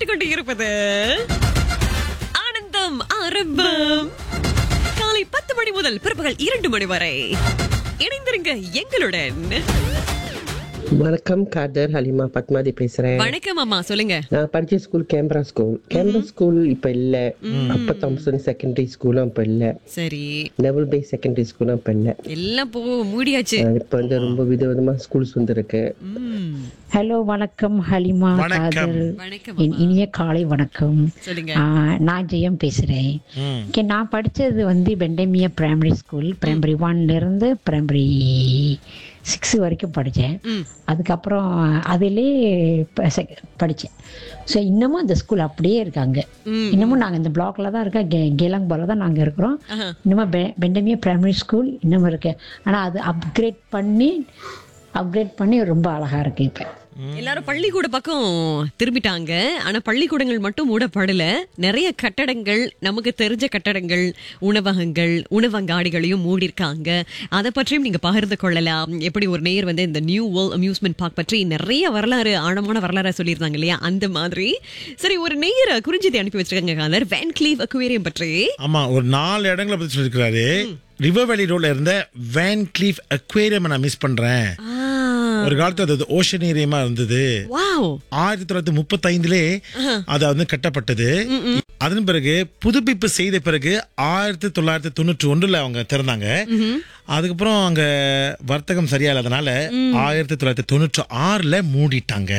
கேட்டுக்கொண்டு இருப்பது ஆனந்தம் ஆரம்பம் காலை பத்து மணி முதல் பிற்பகல் இரண்டு மணி வரை இணைந்திருங்க எங்களுடன் வணக்கம் காதர் ஹலிமா பத்மாதி பேசுறேன் வணக்கம் அம்மா சொல்லுங்க நான் படிச்ச school Canberra school Canberra school இப்ப இல்ல அப்ப தாம்சன் செகண்டரி ஸ்கூலும் இப்ப இல்ல சரி நெவல் பே செகண்டரி ஸ்கூலும் இப்ப இல்ல எல்லாம் போ மூடியாச்சு அஹ் இப்ப வந்து ரொம்ப விதவிதமா ஸ்கூல்ஸ் வந்திருக்கு ம், ஹலோ வணக்கம் ஹலிமா வணக்கம். காதல் வணக்கம் என் இனிய காலை வணக்கம் சொல்லுங்க ஆ, நான் ஜெயம் பேசுறேன் Okay, நான் படிச்சது வந்து பெண்டமியா பிரைமரி ஸ்கூல் பிரைமரி ஒன்ல இருந்து பிரைமரி சிக்ஸ் வரைக்கும் படித்தேன் ம். அதுக்கப்புறம் அதிலே ப- sec- படிச்சேன் ஸோ இன்னமும் அந்த ஸ்கூல் அப்படியே இருக்காங்க ம். இன்னமும் நாங்கள் இந்த பிளாக்ல தான் இருக்கோம் கே கேலாங் பால தான் நாங்கள் இருக்கிறோம் ஆஹா. இன்னமும் பெ பெண்டமியா பிரைமரி ஸ்கூல் இன்னமும் இருக்கு ஆனால் அது அப்கிரேட் பண்ணி அப்கிரேட் பண்ணி ரொம்ப அழகா இருக்கு இப்போ எல்லாரும் பள்ளிக்கூட பக்கம் திரும்பிட்டாங்க ஆனா பள்ளிக்கூடங்கள் மட்டும் மூடப்படல நிறைய கட்டடங்கள் நமக்கு தெரிஞ்ச கட்டடங்கள் உணவகங்கள் உணவங்காடிகளையும் மூடிருக்காங்க அதை பற்றியும் நீங்க பகிர்ந்து கொள்ளலாம் எப்படி ஒரு நேயர் வந்து இந்த நியூ வேர்ல்ட் அம்யூஸ்மெண்ட் பார்க் பற்றி நிறைய வரலாறு ஆழமான வரலாறு சொல்லியிருந்தாங்க இல்லையா அந்த மாதிரி சரி ஒரு நேயர் குறிஞ்சிதை அனுப்பி வச்சிருக்காங்க காதர் வேன் கிளீவ் அக்வேரியம் பற்றி ஆமா ஒரு நாலு இடங்களை பத்தி சொல்லிருக்காரு ரிவர் வேலி ரோட்ல இருந்த வேன் கிளீஃப் அக்வேரியம் நான் மிஸ் பண்றேன் ஒரு காலத்துல அது ஓஷன் ஏரியமா இருந்தது வாவ் ஆயிரத்தி தொள்ளாயிரத்தி முப்பத்தி ஐந்துலே அது வந்து கட்டப்பட்டது அதன் பிறகு புதுப்பிப்பு செய்த பிறகு ஆயிரத்தி தொள்ளாயிரத்தி தொண்ணூற்றி ஒன்றுல அவங்க திறந்தாங்க அதுக்கப்புறம் அங்க வர்த்தகம் சரியா இல்லாதனால ஆயிரத்தி தொள்ளாயிரத்தி தொண்ணூற்றி ஆறுல மூடிட்டாங்க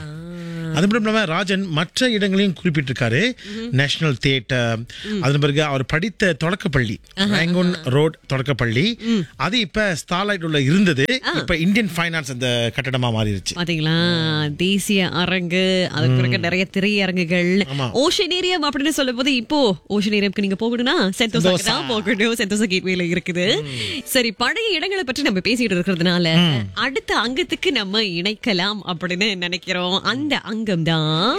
அது மட்டும் இல்லாம ராஜன் மற்ற இடங்களையும் குறிப்பிட்டிருக்காரு நேஷனல் தியேட்டர் அதன் பிறகு அவர் படித்த தொடக்கப்பள்ளி ரேங்கோன் ரோட் தொடக்கப்பள்ளி அது இப்ப ஸ்டார்லைட் உள்ள இருந்தது இப்ப இந்தியன் ஃபைனான்ஸ் அந்த கட்டடமா மாறிடுச்சு பாத்தீங்களா தேசிய அரங்கு அதுக்கு பிறகு நிறைய திரையரங்குகள் ஆமா. ஓஷனேரியம் அப்படின்னு சொல்லும் போது இப்போ ஓஷனேரியம்க்கு நீங்க போகணும்னா சென்டோசாக்கு தான் போகணும் சென்டோசா கேட்வேல இருக்குது சரி பழைய இடங்களை பற்றி நம்ம பேசிட்டு இருக்கிறதுனால அடுத்த அங்கத்துக்கு நம்ம இணைக்கலாம் அப்படின்னு நினைக்கிறோம் அந்த அங்கம் தான்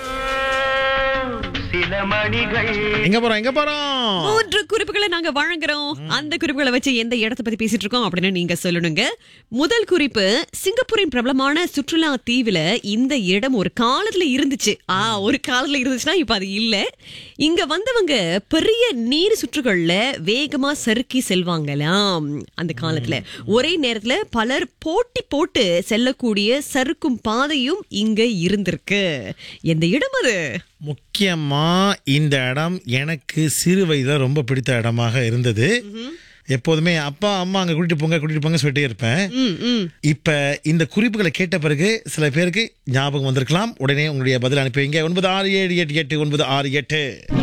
எங்க போறோம் எங்க போறோம் மூன்று குறிப்புகளை நாங்க வழங்குறோம் அந்த குறிப்புகளை வச்சு எந்த இடத்தை பத்தி பேசிட்டு இருக்கோம் அப்படின்னு நீங்க சொல்லணுங்க முதல் குறிப்பு சிங்கப்பூரின் பிரபலமான சுற்றுலா தீவுல இந்த இடம் ஒரு காலத்துல இருந்துச்சு ஆ ஒரு காலத்துல இருந்துச்சுன்னா இப்ப அது இல்ல இங்க வந்தவங்க பெரிய நீர் சுற்றுகள்ல வேகமா சறுக்கி செல்வாங்களாம் அந்த காலத்துல ஒரே நேரத்துல பலர் போட்டி போட்டு செல்லக்கூடிய சறுக்கும் பாதையும் இங்க இருந்திருக்கு எந்த இடம் அது முக்கியமா இந்த இடம் எனக்கு சிறு வயதுல ரொம்ப பிடித்த இடமாக இருந்தது எப்போதுமே அப்பா அம்மா அங்க கூட்டிட்டு போங்க கூட்டிட்டு போங்க சொல்லிட்டே இருப்பேன் ம் ம் இப்ப இந்த குறிப்புகளை கேட்ட பிறகு சில பேருக்கு ஞாபகம் வந்திருக்கலாம் உடனே உங்களுடைய பதில் அனுப்பி வைங்க ஒன்பது ஆறு ஏழு எட்டு எட்டு ஒன்பது ஆறு எட்டு